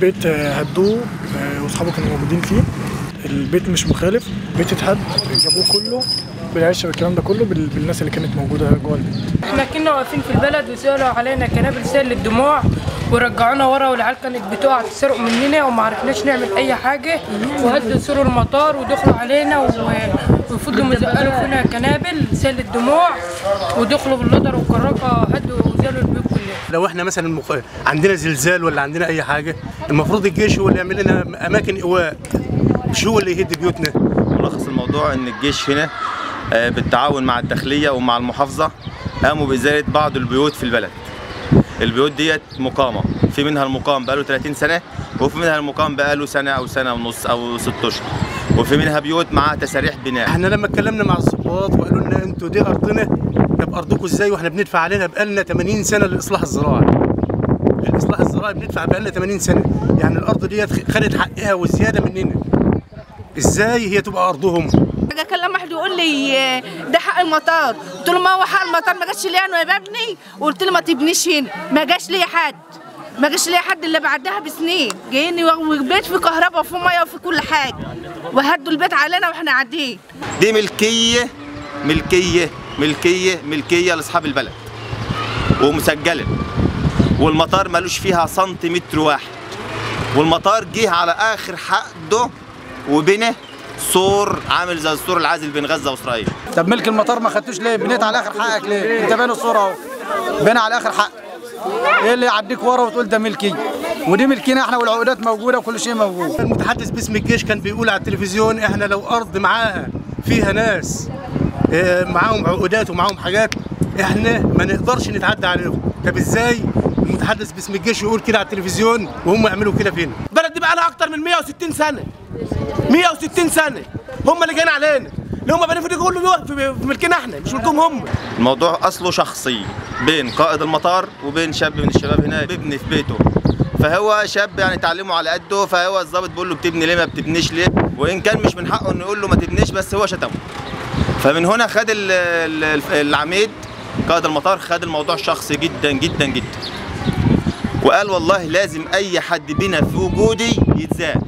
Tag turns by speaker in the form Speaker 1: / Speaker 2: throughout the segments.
Speaker 1: البيت آه، هدوه آه، واصحابه كانوا موجودين فيه البيت مش مخالف البيت اتهد جابوه كله بالعشه بالكلام ده كله بال- بالناس اللي كانت موجوده جوه البيت
Speaker 2: احنا كنا واقفين في البلد وسالوا علينا كنابل سيل للدموع ورجعونا ورا والعيال كانت بتقع تسرق مننا وما عرفناش نعمل اي حاجه وهدوا سور المطار ودخلوا علينا و- وفضلوا مزقلوا فينا كنابل سيل الدموع ودخلوا باللدر والكراكه هدوا وزالوا البيوت كلها
Speaker 3: لو احنا مثلا مخ... عندنا زلزال ولا عندنا اي حاجه المفروض الجيش هو اللي يعمل لنا اماكن ايواء مش هو اللي يهد بيوتنا
Speaker 4: ملخص الموضوع ان الجيش هنا آه، بالتعاون مع الداخليه ومع المحافظه قاموا بازاله بعض البيوت في البلد البيوت ديت مقامه في منها المقام بقاله 30 سنه وفي منها المقام بقاله سنه او سنه ونص او ست اشهر وفي منها بيوت معاها تساريح بناء
Speaker 3: احنا لما اتكلمنا مع الضباط وقالوا لنا انتوا دي ارضنا طب ارضكم ازاي واحنا بندفع علينا بقالنا 80 سنه للاصلاح الزراعي الاصلاح الزراعي بندفع بقالنا 80 سنه يعني الارض ديت خدت حقها وزياده مننا ازاي هي تبقى ارضهم
Speaker 5: اجي اكلم واحد يقول لي آه، ده حق المطار قلت له ما هو حق المطار ما جاش لي انا يا ببني وقلت له ما تبنيش هنا ما جاش لي حد ما جاش لي حد الا بعدها بسنين جايين والبيت فيه كهرباء وفيه ميه وفيه كل حاجه وهدوا البيت علينا واحنا قاعدين
Speaker 4: دي ملكيه ملكيه ملكيه ملكيه لاصحاب البلد ومسجله والمطار ملوش فيها سنتيمتر واحد والمطار جه على اخر حقه وبنى سور عامل زي السور العازل بين غزه واسرائيل
Speaker 6: طب ملك المطار ما خدتوش ليه؟ بنيت على اخر حقك ليه؟ انت بين الصوره اهو بين على اخر حق ايه اللي يعديك ورا وتقول ده ملكي؟ ودي ملكنا احنا والعقودات موجوده وكل شيء موجود
Speaker 3: المتحدث باسم الجيش كان بيقول على التلفزيون احنا لو ارض معاها فيها ناس اه، معاهم عقودات ومعاهم حاجات احنا ما نقدرش نتعدى عليهم طب ازاي المتحدث باسم الجيش يقول كده على التلفزيون وهم يعملوا كده فينا
Speaker 7: البلد دي بقى لها اكتر من 160 سنه 160 سنه هم اللي جايين علينا اللي هم بنفيد كله بيقف في في ملكنا احنا مش ملكهم هم
Speaker 4: الموضوع اصله شخصي بين قائد المطار وبين شاب من الشباب هنا بيبني في بيته فهو شاب يعني تعليمه على قده فهو الضابط بيقول له بتبني ليه ما بتبنيش ليه وان كان مش من حقه انه يقول له ما تبنيش بس هو شتمه فمن هنا خد ال- ال- العميد قائد المطار خد الموضوع شخصي جدا جدا جدا وقال والله لازم اي حد بنا في وجودي يتزاد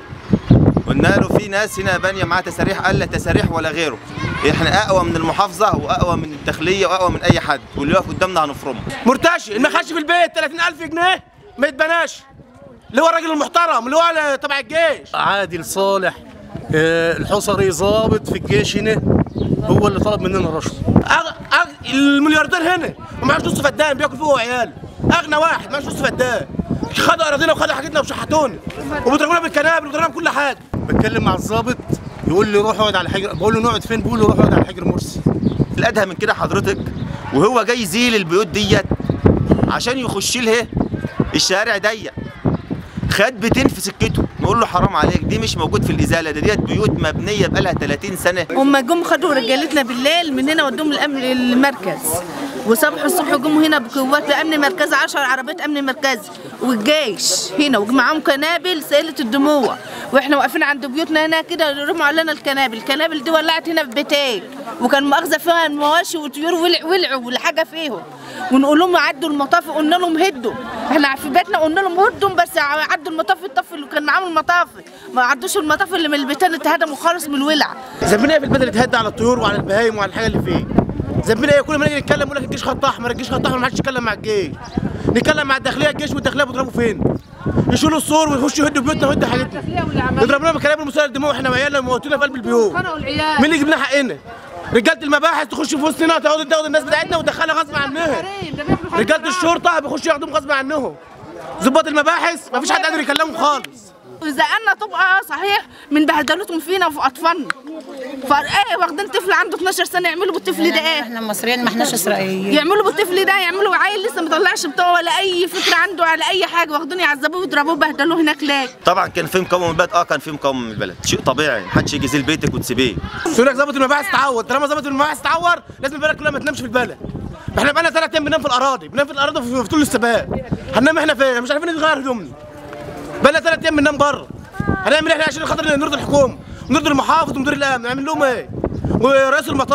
Speaker 4: قلنا له في ناس هنا بانيه معاه تساريح قال لا تساريح ولا غيره احنا اقوى من المحافظه واقوى من الداخليه واقوى من اي حد واللي يقف قدامنا هنفرمه
Speaker 7: مرتشي اللي ما خدش في البيت 30000 جنيه ما يتبناش اللي هو الراجل المحترم اللي هو تبع الجيش
Speaker 3: عادل صالح اه، الحصري ضابط في الجيش هنا هو اللي طلب مننا رشوه
Speaker 7: أغ... أغ... الملياردير هنا ومعاش نص فدان بياكل فيه هو وعياله اغنى واحد معاش نص فدان خدوا اراضينا وخدوا حاجتنا وشحتونا وبيضربونا بالكنابل وبيضربونا بكل حاجه
Speaker 3: بتكلم مع الضابط يقول لي روح اقعد على حجر بقول له نقعد فين بيقول لي روح اقعد على حجر مرسي
Speaker 4: الادهى من كده حضرتك وهو جاي يزيل البيوت ديت عشان يخش لها الشارع ضيق خد بيتين في سكته نقول له حرام عليك دي مش موجود في الازاله ده ديت بيوت مبنيه بقالها 30 سنه
Speaker 5: هم جم خدوا رجالتنا بالليل من هنا ودوهم الامن المركز وصبحوا الصبح جم هنا بقوات امن مركزي 10 عربيات امن مركزي والجيش هنا ومعاهم كنابل سائله الدموع واحنا واقفين عند بيوتنا هنا كده رموا علينا الكنابل الكنابل دي ولعت هنا في بيتين وكان مؤاخذه فيها المواشي والطيور ولع ولعوا والحاجه فيهم ونقول لهم عدوا المطاف قلنا لهم هدوا احنا في بيتنا قلنا لهم هدوا بس عدوا المطاف الطف اللي كان معاهم المطاف ما عدوش المطاف اللي من البيتين اتهدموا خالص من الولع
Speaker 7: ذنبنا ايه في البلد اللي اتهدى على الطيور وعلى البهايم وعلى الحاجه اللي فيه ذنبنا ايه كل ما نيجي نتكلم يقول لك الجيش خط احمر الجيش خط احمر ما حدش يتكلم مع الجيش نتكلم مع الداخليه الجيش والداخليه بيضربوا فين يشيلوا السور ويخشوا يهدوا بيوتنا ويهدوا حاجتنا يضربونا بكلام المسير الدموع واحنا وعيالنا وموتونا في قلب البيوت مين اللي يجيب لنا حقنا رجاله المباحث تخش في وسطنا تاخد تاخد الناس بتاعتنا وتدخلها غصب عنها رجاله الشرطه بيخشوا ياخدوهم غصب عنهم ضباط المباحث ما فيش حد قادر يكلمهم خالص
Speaker 5: زقنا طبقه صحيح من بهدلتهم فينا وفي اطفالنا فايه واخدين طفل عنده 12 سنه يعملوا بالطفل ده ايه
Speaker 8: احنا مصريين ما احناش اسرائيليين
Speaker 5: يعملوا بالطفل ده يعملوا عيل لسه ما طلعش بتوع ولا اي فكره عنده على اي حاجه واخدين يعذبوه ويضربوه بهدلوه هناك ليه
Speaker 4: طبعا كان في مقاومه من البلد اه كان في مقاومه من البلد شيء طبيعي محدش يجي يزيل بيتك وتسيبيه
Speaker 7: يقول لك ظابط المباحث تعور طالما ظابط المباحث تعور لازم البلد كلها ما تنامش في البلد احنا بقالنا ثلاث ايام بننام في الاراضي بننام في الاراضي في في طول السباق هننام احنا فين مش عارفين نغير هدومنا بقالنا ثلاث ايام بننام بره هنعمل ايه احنا عشان خاطر نرضي الحكومه ونرضي المحافظ ومدير الامن نعمل لهم ايه ورئيس المطار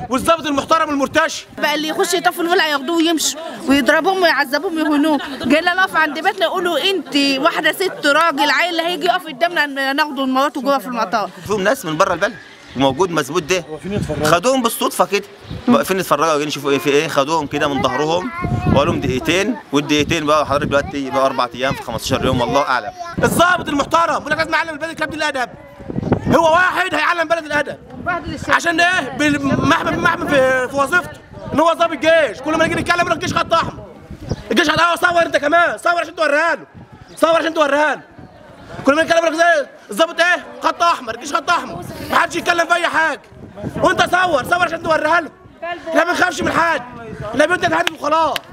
Speaker 7: والظابط المحترم المرتشي
Speaker 5: بقى اللي يخش يطفوا الولع ياخدوه ويمشوا ويضربوهم ويعذبوهم ويهنوهم جايين نقف عند بيتنا يقولوا انت واحده ست راجل عيل اللي هيجي يقف قدامنا ناخده مراته جوه في المطار
Speaker 4: فيهم ناس من بره البلد وموجود مظبوط ده خدوهم بالصدفه كده واقفين يتفرجوا جايين يشوفوا ايه في ايه خدوهم كده من ظهرهم وقالوا لهم دقيقتين والدقيقتين بقى حضرتك دلوقتي بقى اربع ايام في 15 يوم والله اعلم
Speaker 7: الظابط المحترم بيقول لك لازم يعلم البلد الكلام دي الادب هو واحد هيعلم بلد الادب عشان ايه محمد محمد في, في وظيفته ان هو ظابط جيش كل ما نيجي نتكلم يقول لك الجيش خط احمر الجيش خط احمر صور انت كمان صور عشان توريها له صور عشان توريها له كل ما نتكلم يقول لك زي الظابط ايه خط احمر الجيش خط احمر ما حدش يتكلم في اي حاجه وانت صور صور عشان توريها له لا ما بنخافش من حد لا بنت تهدد وخلاص